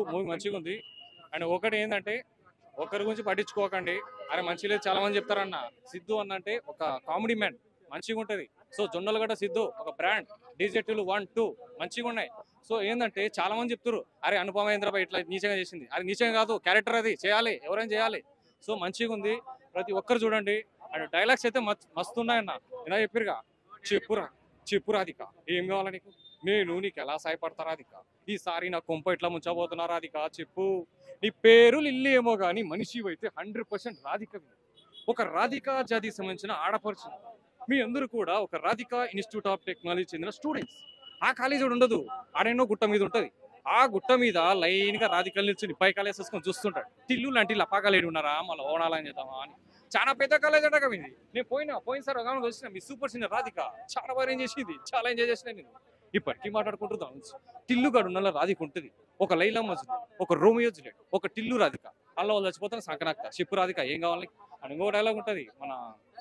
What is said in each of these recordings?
Movie మంచిగా ఉంది and ఒకటి ఏంటంటే ఒకరి గురించి పట్టించుకోకండి అరే మంచి లేదు చాలా మంది చెప్తారన్న సిద్ధు అన్న అంటే ఒక కామెడీ మ్యాన్ మంచిగా ఉంటది సో జొన్నలగడ్డ సిద్ధు ఒక బ్రాండ్ డీజెట్లు వన్ టూ మంచిగా ఉన్నాయి సో ఏంటంటే చాలా మంది చెప్తారు అరే అనుపమేంద్రబాయ్ ఇట్లా నీచంగా చేసింది అరే నీచంగా కాదు క్యారెక్టర్ అది చేయాలి ఎవరైనా చేయాలి సో మంచిగా ఉంది ప్రతి ఒక్కరు చూడండి అండ్ డైలాగ్స్ అయితే మస్త్ మస్తు ఉన్నాయన్న ఇలా చెప్పారుగా చెప్పురా చెప్పు రాధిక ఏం కావాలి నీకు నేను నీకు ఎలా సాయపడతా రాధిక ఈసారి నా కొంప ఇట్లా ముంచబోతున్నా రాధిక చెప్పు నీ పేరు లిల్లీ ఏమో కానీ మనిషి అయితే హండ్రెడ్ పర్సెంట్ రాధిక ఒక రాధిక జాతికి సంబంధించిన ఆడపడుచు మీ అందరూ కూడా ఒక రాధిక ఇన్స్టిట్యూట్ ఆఫ్ టెక్నాలజీ చెందిన స్టూడెంట్స్ ఆ కాలేజీ ఒకటి ఉండదు ఆడేనో గుట్ట మీద ఉంటది ఆ గుట్ట మీద లైన్ గా రాధికలు నిల్చుని పై కాలేజ్ వేసుకొని చూస్తుంటాడు టిల్లు లాంటి లపాకాలేడు ఉన్నారా మళ్ళీ ఓనాలని చేద్దామా అని చాలా పెద్ద కాలేజ్ అంట కదా ఇది నేను పోయినా పోయినసారి ఒక ఆమె వచ్చిన మీ సూపర్ సీనియర్ రాధిక చాలా బాగా ఏం చేసింది చాలా ఎంజాయ్ చేసిన నేను ఇప్పటికీ మాట్లాడుకుంటున్నాం టిల్లు గడు ఉన్న రాధిక ఉంటుంది ఒక లైలా మజ్ను ఒక రోమియో జులెట్ ఒక టిల్లు రాధిక అలా వాళ్ళు చచ్చిపోతాను సంకనాక్త చెప్పు రాధిక ఏం కావాలి అని ఇంకో డైలాగ్ ఉంటుంది మన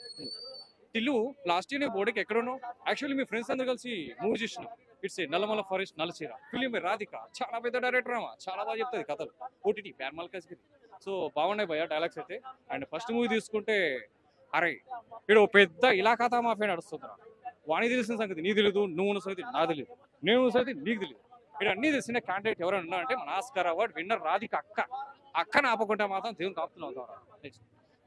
టిల్లు లాస్ట్ ఇయర్ బోర్డుకి ఎక్కడున్నావు యాక్చువల్లీ మీ ఫ్రెండ్స్ అందరూ కలిసి మూవీ చూసినాం ఇట్స్ ఏ నల్లమల ఫారెస్ట్ నలచీర ఫిలిం రాధిక చాలా పెద్ద డైరెక్టర్ ఆమె చాలా బాగా చెప్తుంది కథలు ఓటీటీ ప్యార్మల్ కసిగిరి సో బాగున్నాయి భయ డైలాగ్స్ అయితే అండ్ ఫస్ట్ మూవీ తీసుకుంటే అరే ఇక్కడ పెద్ద ఇలాఖాతా మాఫియా నడుస్తుందిరా వాణి తెలిసిన సంగతి నీ తెలియదు నువ్వు ఉన్న సంగతి నాకు తెలియదు నేను ఉన్న సంగతి నీకు తెలియదు ఇక్కడ అన్ని తెలిసిన క్యాండిడేట్ ఎవరైనా ఉన్నారంటే మన ఆస్కార్ అవార్డ్ విన్నర్ రాధిక అక్క అక్కని ఆపకుంటే మాత్రం దేవుని కాపుతున్నాం నెక్స్ట్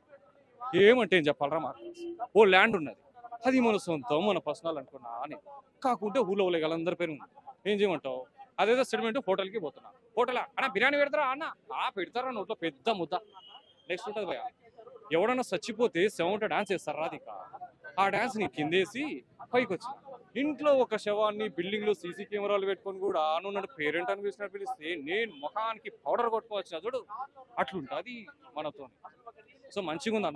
ఏమంటే ఏం చెప్పాలరా మాకు ఓ ల్యాండ్ ఉన్నది అది మన సొంతం మన పర్సనల్ అనుకున్నా అని కాకుంటే ఊళ్ళో వాళ్ళ వాళ్ళందరి పేరు ఉంది ఏం చేయమంటావు అదేదో సెటిల్మెంట్ హోటల్కి పోతున్నా హోటల్ అన్న బిర్యానీ పెడతారా అన్న ఆ పెడతారా నోట్లో పెద్ద ముద్ద నెక్స్ట్ ఉంటుంది భయ ఎవడన్నా చచ్చిపోతే సెవెంట డాన్స్ చేస్తారు రాధిక ఆ డాన్స్ ని కిందేసి పైకి వచ్చి ఇంట్లో ఒక శవాన్ని బిల్డింగ్ లో సీసీ కెమెరాలు పెట్టుకొని కూడా నువ్వు నన్ను పేరెంట్ అని పిలిచినట్టు పిలిస్తే నేను ముఖానికి పౌడర్ కొట్టుకోవచ్చిన చూడు అట్లుంటుంది మనతో సో మంచిగా ఉందన్న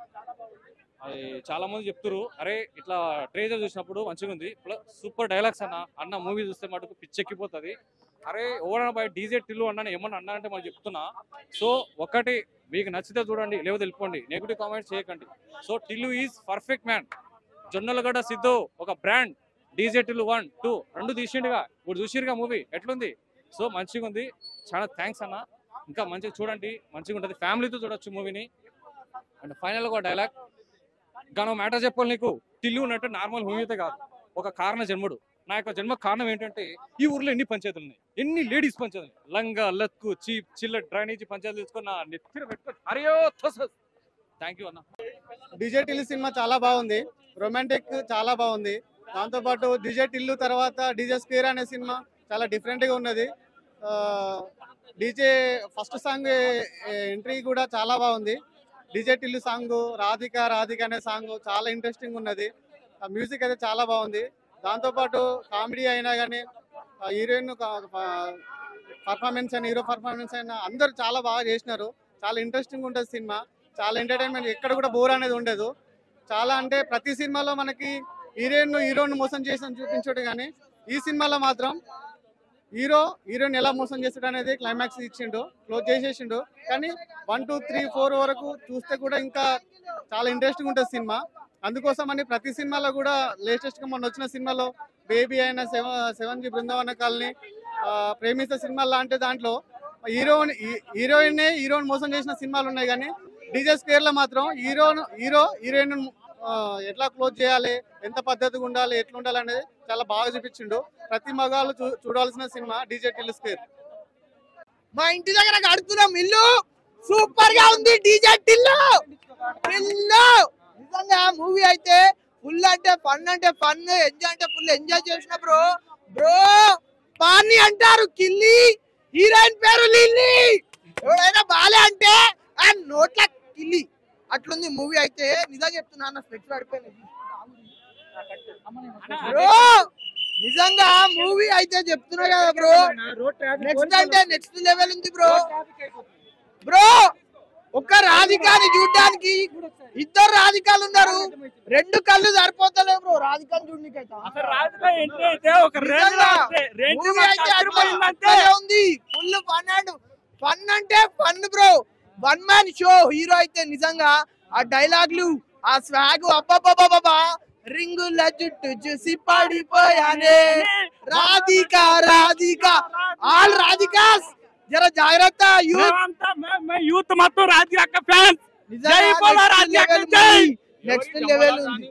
అది చాలా మంది చెప్తారు అరే ఇట్లా ట్రేజర్ చూసినప్పుడు మంచిగా ఉంది ప్లస్ సూపర్ డైలాగ్స్ అన్న అన్న మూవీ చూస్తే మటుకు పిచ్చెక్కిపోతుంది అరే ఎవరైనా బయట డీజే టిల్లు అన్న ఏమన్నా అన్నా అంటే మనం చెప్తున్నా సో ఒకటి మీకు నచ్చితే చూడండి లేకపోతే వెళ్ళిపోండి నెగిటివ్ కామెంట్స్ చేయకండి so Tillu is perfect man Jonnalagadda Siddhu ఒక brand DJ Tillu one two రెండు తీసిండుగా ఇప్పుడు చూసిరుగా మూవీ ఎట్లుంది సో మంచిగా ఉంది చాలా థ్యాంక్స్ అన్న ఇంకా మంచిగా చూడండి మంచిగా ఉంటుంది ఫ్యామిలీతో చూడొచ్చు మూవీని అండ్ ఫైనల్ ఒక డైలాగ్ గాను మ్యాటర్ చెప్పాలి నీకు టిల్లు ఉన్నట్టు నార్మల్ మూవీ అయితే కాదు ఒక కారణ జన్ముడు నా యొక్క జన్మ కారణం ఏంటంటే ఈ ఊర్లో ఎన్ని పంచాయతీలు ఉన్నాయి ఎన్ని లేడీస్ పంచాయతీలు ఉన్నాయి. లంగా లక్కు చీప్ చిల్ల డ్రైనేజీ పంచాయతీలు తీసుకున్న నెత్తిన పెట్టుకొని అరియో థ్యాంక్ యూ అన్న డిజే టిల్లు సినిమా చాలా బాగుంది రొమాంటిక్ చాలా బాగుంది దాంతోపాటు డిజే టిల్లు తర్వాత డిజే స్క్వేర్ అనే సినిమా చాలా డిఫరెంట్గా ఉన్నది డీజే ఫస్ట్ సాంగ్ ఎంట్రీ కూడా చాలా బాగుంది డిజే టిల్లు సాంగ్ రాధిక రాధిక అనే సాంగ్ చాలా ఇంట్రెస్టింగ్ ఉన్నది ఆ మ్యూజిక్ అయితే చాలా బాగుంది దాంతోపాటు కామెడీ అయినా కానీ హీరోయిన్ పర్ఫార్మెన్స్ అయినా హీరో పర్ఫార్మెన్స్ అయినా అందరూ చాలా బాగా చేసినారు చాలా ఇంట్రెస్టింగ్ ఉంటుంది సినిమా చాలా ఎంటర్టైన్మెంట్ ఎక్కడ కూడా బోర్ అనేది ఉండదు చాలా అంటే ప్రతి సినిమాలో మనకి హీరోయిన్ హీరోని మోసం చేసి చూపించాడు కానీ ఈ సినిమాలో మాత్రం హీరో హీరోయిన్ ఎలా మోసం చేస్తాడు అనేది క్లైమాక్స్ ఇచ్చిండు క్లోజ్ చేసేసిండు కానీ వన్ టూ త్రీ ఫోర్ వరకు చూస్తే కూడా ఇంకా చాలా ఇంట్రెస్టింగ్ ఉంటుంది సినిమా అందుకోసం అని ప్రతి సినిమాలో కూడా లేటెస్ట్ గా మొన్న వచ్చిన సినిమాలో బేబీ అయిన seven seven G Brindavana colony ఆ, ప్రేమిస్తే సినిమా లాంటి దాంట్లో హీరోయిన్ హీరోయిన్ హీరోయిన్ మోసం చేసిన సినిమాలు ఉన్నాయి కానీ డీజే స్క్వేర్ లో మాత్రం హీరో హీరో హీరోయిన్ ఎట్లా క్లోజ్ చేయాలి ఎంత పద్ధతిగా ఉండాలి ఎట్లా ఉండాలి అనేది చాలా బాగా చూపించిండు ప్రతి మగాళ్ళు చూ- చూడాల్సిన సినిమా డీజే టిల్ స్క్వేర్ మా ఇంటి దగ్గర కడుతున్నాం ఇల్లు సూపర్ గా ఉంది డీజే టిల్లు టిల్లు నిజంగా మూవీ అయితే ఫుల్ అంటే ఫన్ అంటే ఫన్ ఎంజాయ్ అంటే ఫుల్ ఎంజాయ్ చేసిన బ్రో బ్రో పాని అంటారు కిల్లి హీరోయిన్ పేరు లిల్లీ ఎవడైనా బాలే అంటే ఆ నోట్ల కిల్లి అట్లుంది మూవీ అయితే నిజంగా చెప్తున్నా అన్న స్పెక్స్ పడిపోయింది బ్రో నిజంగా మూవీ అయితే చెప్తున్నా కదా బ్రో నెక్స్ట్ అంటే నెక్స్ట్ లెవెల్ ఉంది బ్రో బ్రో ఒక్క రాధికాని చూడడానికి ఇద్దరు రాధికాలు ఉన్నారు రెండు కళ్ళు సరిపోతలేవు బ్రో రాధికాని చూడడానికి ఉంది ఫుల్ ఫన్ అండ్ ఫన్ అంటే fun bro one man show hero అయితే నిజంగా ఆ డైలాగ్లు ఆ స్వాగ్ అబ్బబ్బబ్బబ్బా రింగుల జుట్టు చూసి పడిపోయానే రాధిక రాధిక ఆల్ రాధికాస్ జర జాగ్రత్త యూత్ మేమంతా మే- మే యూత్ మొత్తం రాజకీయ అక్క ఫ్యాన్స్ జై బోలో రాజకీయ అక్క జై నెక్స్ట్ లెవెల్ ఉంది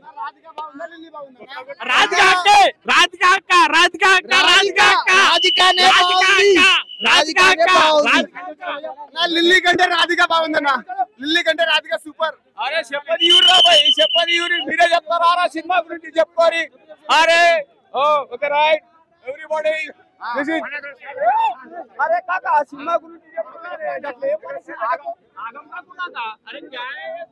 రాజకీయ అక్క రాజకీయ అక్క రాజకీయ అక్క రాజకీయ అక్క రాధికానే రాజకీయ బాగుంది. అక్క రాజకీయ అక్క బాగుంది. రాజకీయ లిల్లీ కంటే రాధిక బాగుందన్న లిల్లీ కంటే రాధిక సూపర్ అరే చెప్పది యూరి రా భయ్ చెప్పది యూరి మీరే చెప్తారా రా సినిమా గురించి చెప్పుకోరి అరే oh okay right everybody this is అరే కాకా ఆ సినిమా గురించి చెప్తున్నారే అట్లా ఏ పరిస్థితి ఆగం ఆగం కాకుండా అరే క్యా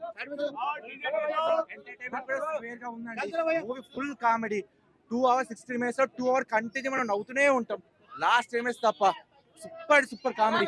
movie full comedy two hours sixty minutes two hour continue మనం నవ్వుతూనే ఉంటాం లాస్ట్ మినిట్స్ తప్ప సూపర్ సూపర్ కామెడీ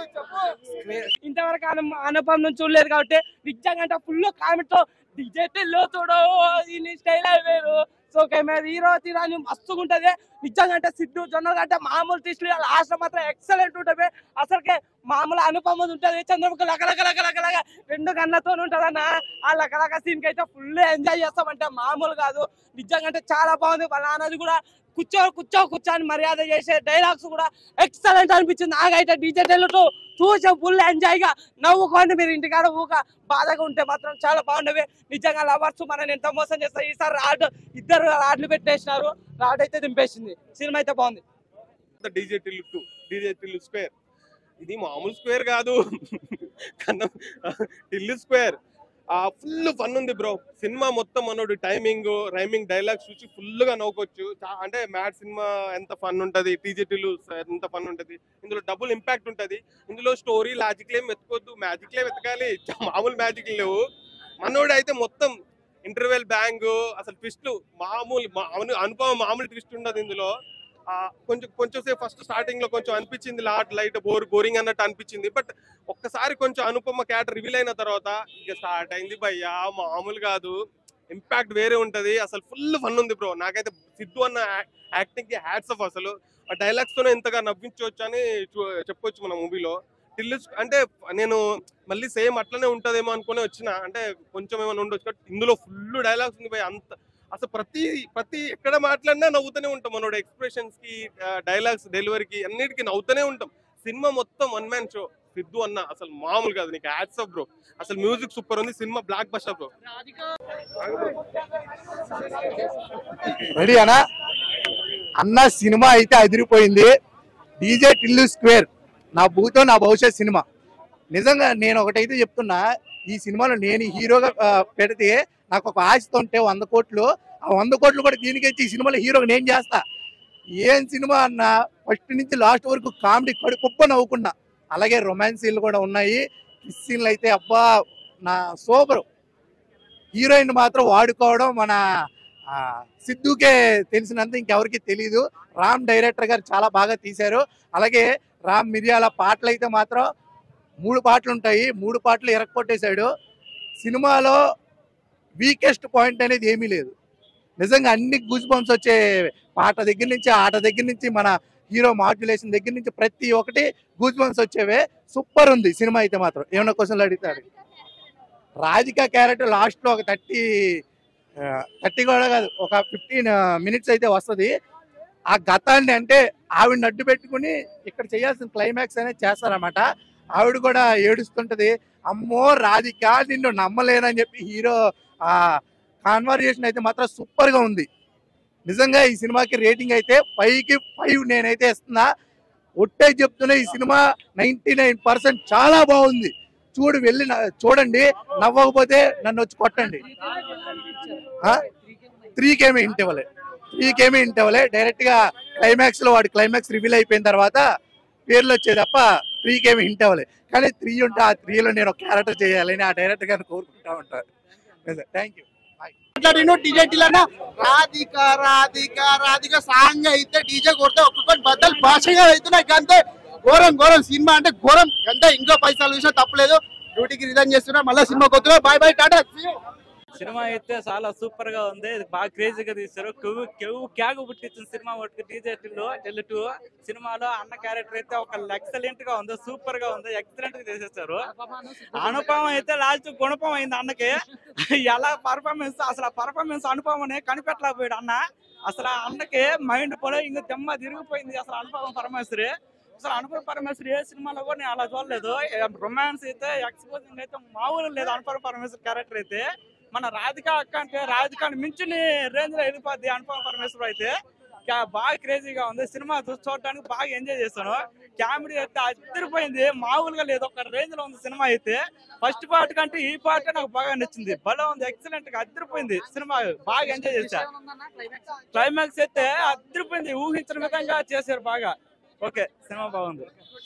ఇంతవరకు అను- అనుపం నుంచి చూడలేదు కాబట్టి నిజంగా అంటే ఫుల్ కామెడీతో డిజెట్ లో చూడు ఈ స్టైల్ వేరు సో కెమెరా హీరో తీరాని మస్తుగా ఉంటది నిజంగా అంటే సిద్ధు జొన్నలు అంటే మామూలు తీసులు లాస్ట్ మాత్రం ఎక్సలెంట్ ఉంటది అసలుకే మామూలు అనుపమ ఉంటది చంద్రముఖి లక లక లక లక లక రెండు గన్నతో ఉంటది అన్న ఆ లక లక సీన్ కి అయితే ఫుల్ ఎంజాయ్ చేస్తామంటే మామూలు కాదు నిజంగా అంటే చాలా బాగుంది వాళ్ళ నాన్నది కూడా కూర్చో కూర్చో కూర్చో అని మర్యాద చేసే డైలాగ్స్ కూడా ఎక్సలెంట్ అనిపించింది నాకైతే డిజిటల్ టు చూసే ఫుల్ ఎంజాయ్ గా నవ్వుకోండి మీరు ఇంటికాడ ఊక బాధగా ఉంటే మాత్రం చాలా బాగుండేవి నిజంగా లవర్స్ మనని ఎంత మోసం చేస్తారు ఈసారి రాడ్ ఇద్దరు రాడ్లు పెట్టేసినారు రాడ్ అయితే దింపేసింది సినిమా అయితే బాగుంది DJ Tillu two DJ Tillu square ఇది మామూలు స్క్వేర్ కాదు కన్నా టిల్లు స్క్వేర్ ఆ ఫుల్ ఫన్ ఉంది బ్రో సినిమా మొత్తం మనోడు టైమింగ్ రైమింగ్ డైలాగ్స్ చూసి ఫుల్ గా నవ్వుకోవచ్చు చా- అంటే మ్యాడ్ సినిమా ఎంత ఫన్ ఉంటది టీజే టిల్లు ఎంత ఫన్ ఉంటది ఇందులో డబుల్ ఇంపాక్ట్ ఉంటది ఇందులో స్టోరీ లాజిక్ ఏం వెతుకోవద్దు మ్యాజిక్ లే వెతకాలి చ- మామూలు మ్యాజిక్ లేవు మనోడు అయితే మొత్తం ఇంటర్వెల్ బ్యాంగ్ అసలు ట్విస్ట్ మామూలు మా- అను- అనుపమ మామూలు ట్విస్ట్ ఉండదు ఇందులో ఆ, కొంచెం కొంచెం సేపు ఫస్ట్ స్టార్టింగ్ లో కొంచెం అనిపించింది లాట్ లైట్ బోర్ బోరింగ్ అన్నట్టు అనిపించింది బట్ ఒక్కసారి కొంచెం అనుపమ క్యారెక్టర్ రివీల్ అయిన తర్వాత ఇక స్టార్ట్ అయింది భయ్యా మామూలు కాదు ఇంపాక్ట్ వేరే ఉంటది అసలు ఫుల్ ఫన్ ఉంది బ్రో నాకైతే సిద్ధు అన్న యాక్టింగ్ కి హ్యాట్స్ ఆఫ్ అసలు ఆ డైలాగ్స్ తోనే ఎంతగా నవ్వించవచ్చు అని చూ- చెప్పొచ్చు మన మూవీలో టిల్లు అంటే నేను మళ్ళీ సేమ్ అట్లనే ఉంటదేమో అనుకుని వచ్చిన అంటే కొంచెం ఏమైనా ఉండొచ్చు బట్ ఇందులో ఫుల్ డైలాగ్స్ ఉంది భయ్ అంత అసలు ప్రతి ప్రతి ఎక్కడ మాట్లాడినా నవ్వుతూనే ఉంటాం మనోడు ఎక్స్ప్రెషన్స్ కి డైలాగ్స్ డెలివరీకి అన్నిటికీ నవ్వుతూనే ఉంటాం సినిమా మొత్తం వన్ మ్యాన్ షో సిద్ధు అన్న అసలు మామూలు కాదు నీకు హ్యాట్స్ ఆఫ్ బ్రో అసలు మ్యూజిక్ సూపర్ ఉంది సినిమా బ్లాక్ బస్టర్ బ్రో రెడీ అనా అన్న సినిమా అయితే అదిరిపోయింది డీజే టిల్లు స్క్వేర్ నా భూతో నా భవిష్యత్ సినిమా నిజంగా నేను ఒకటైతే చెప్తున్నా ఈ సినిమాలో నేను హీరోగా ఆ, పెడితే నాకు ఒక ఆశతో ఉంటే వంద కోట్లు ఆ వంద కోట్లు కూడా దీనికి ఇచ్చి ఈ సినిమాలో హీరోగా నేను చేస్తా ఏం సినిమా అన్న ఫస్ట్ నుంచి లాస్ట్ వరకు కామెడీ కడుపుప్ప నవ్వుకున్నా అలాగే రొమాన్స్ సీన్లు కూడా ఉన్నాయి కిస్ సీన్లు అయితే అబ్బా నా సూపర్ హీరోయిన్ మాత్రం వాడుకోవడం మన ఆ, సిద్ధుకే తెలిసినంత ఇంకెవరికి తెలియదు రామ్ డైరెక్టర్ గారు చాలా బాగా తీశారు అలాగే రామ్ మిరియాల పాటలు అయితే మాత్రం మూడు పాటలు ఉంటాయి మూడు పాటలు ఎరక్కొట్టేశాడు సినిమాలో వీకెస్ట్ పాయింట్ అనేది ఏమీ లేదు నిజంగా అన్ని గూజ్ బంప్స్ వచ్చే పాట దగ్గర నుంచి ఆట దగ్గర నుంచి మన హీరో మాడ్యులేషన్ దగ్గర నుంచి ప్రతి ఒక్కటి గూజ్ బంప్స్ వచ్చేవే సూపర్ ఉంది సినిమా అయితే మాత్రం ఏమైనా క్వశ్చన్లు అడుగుతాడు రాధిక క్యారెక్టర్ లాస్ట్లో ఒక థర్టీ థర్టీ కూడా కాదు ఒక ఫిఫ్టీన్ మినిట్స్ అయితే వస్తుంది ఆ గతాన్ని అంటే ఆవిడని అడ్డు పెట్టుకుని ఇక్కడ చేయాల్సిన క్లైమాక్స్ అనేది చేస్తారన్నమాట ఆవిడ కూడా ఏడుస్తుంటది అమ్మో రాధిక నిన్ను నమ్మలేనని చెప్పి హీరో ఆ కాన్వర్జేషన్ అయితే మాత్రం సూపర్ గా ఉంది నిజంగా ఈ సినిమాకి రేటింగ్ అయితే ఫైవ్ కి ఫైవ్ నేనైతే ఇస్తున్నా ఒట్టే చెప్తున్నా ఈ సినిమా నైన్టీ చాలా బాగుంది చూడు వెళ్ళి న- చూడండి నవ్వకపోతే నన్ను వచ్చి కొట్టండి త్రీకేమీ ఇంటి ఇవ్వలే త్రీకేమీ ఇంటి ఇవ్వలే డైరెక్ట్ గా క్లైమాక్స్ లో వాడి క్లైమాక్స్ రివీల్ అయిపోయిన తర్వాత పేర్లు వచ్చే తప్ప త్రీకేమీ హింట్ అవ్వలే కానీ త్రీ ఉంటే ఆ త్రీలో నేను ఒక క్యారెక్టర్ చేయాలని ఆ డైరెక్టర్ గారిని కోరుకుంటా ఉంటాను థ్యాంక్ యూ మాట్లాడిన డీజే టిల్లన్న రాధిక రాధిక రాధిక సాంగ్ అయితే డీజే కొడితే ఒక్కొక్కటి బద్దలు భాషగా అవుతున్నాయి అంతే ఘోరం ఘోరం సినిమా అంటే ఘోరం అంతే ఇంకో పైసలు చూసినా తప్పలేదు డ్యూటీకి రిజైన్ చేస్తున్నా మళ్ళీ సినిమా కొద్దిగా బాయ్ బాయ్ టాటా సినిమా అయితే చాలా సూపర్ గా ఉంది ఇది బాగా క్రేజీగా తీశారు కెవ్వు కెవ్వు క్యాగు పుట్టించిన సినిమా ఒకటి డీజే టిల్లు టెల్ టూ సినిమాలో అన్న క్యారెక్టర్ అయితే ఒక ఎక్సలెంట్ గా ఉంది సూపర్ గా ఉంది ఎక్సలెంట్ గా చేసేసారు అనుపమ అయితే లాస్ట్ గుణపం అయింది అన్నకి ఎలా పర్ఫార్మెన్స్ అసలు ఆ పర్ఫార్మెన్స్ అనుపమని కనిపెట్టలేకపోయాడు అన్న అసలు ఆ అన్నకి మైండ్ కూడా ఇంకా దెమ్మ తిరిగిపోయింది అసలు అనుపమ పరమేశ్వరి అసలు అనుపమ పరమేశ్వర్ ఏ సినిమాలో కూడా నేను అలా చూడలేదు రొమాన్స్ అయితే ఎక్స్పోజింగ్ అయితే మామూలు లేదు అనుపమ పరమేశ్వర్ క్యారెక్టర్ అయితే మన రాధిక అక్క అంటే రాధికాని మించుని రేంజ్ లో వెళ్ళిపోద్ది అనుపమ పరమేశ్వర్ అయితే కా- బాగా క్రేజీగా ఉంది సినిమా చూ- చూడడానికి బాగా ఎంజాయ్ చేస్తాను కామెడీ అయితే అదిరిపోయింది మామూలుగా లేదు ఒక రేంజ్ లో ఉంది సినిమా అయితే ఫస్ట్ పార్ట్ కంటే ఈ పార్ట్ నాకు బాగా నచ్చింది భలే ఉంది ఎక్సలెంట్ గా అదిరిపోయింది సినిమా బాగా ఎంజాయ్ చేశా క్లైమాక్స్ అయితే అదిరిపోయింది ఊహించిన విధంగా చేశారు బాగా ఓకే సినిమా బాగుంది